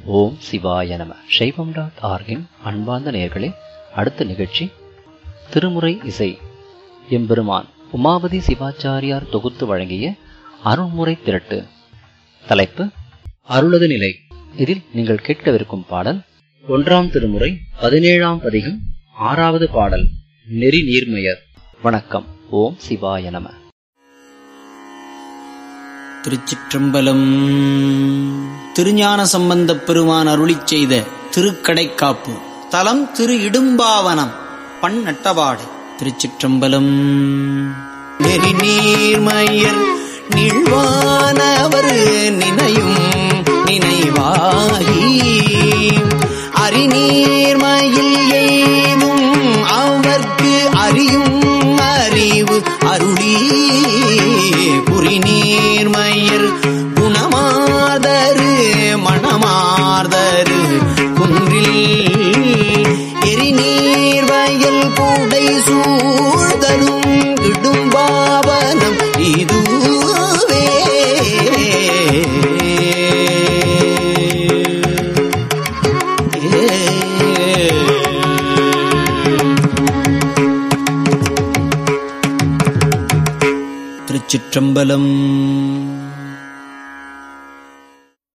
ஓம் சிவாய நம சைவம் டாட் ஆர்கின் அன்பார்ந்த நேயர்களே அடுத்த நிகழ்ச்சி திருமுறை இசை எம்பெருமான் உமாபதி சிவாச்சாரியார் தொகுத்து வழங்கிய அருள்முறை திரட்டு தலைப்பு அருளது நிலை இதில் நீங்கள் கேட்கவிருக்கும் பாடல் ஒன்றாம் திருமுறை பதினேழாம் பதிகம் ஆறாவது பாடல் நெறி நீர்மையர் வணக்கம் ஓம் சிவாய நம திருச்சிற்றம்பலம் திருஞான சம்பந்தப் பெருமான் அருளிச் செய்த திருக்கடைக்காப்பு தலம் திரு இடும்பாவனம் பண் நட்டபாடை திருச்சிற்றம்பலம் நெறி நீர்மையர் நீழ்வானவர் நினையும் நினைவாகி அறிநீர்மையில் எய்தும் அவர்க்கு அறியும் அறிவு அருளி புரிநீர்மையர் குணமாதரு மணமார்தரு குன்றில் எரிநீர்வயல் கூடை சூழ்தலும் இடும்பாவனம் இதுவே திருச்சிற்றம்பலம்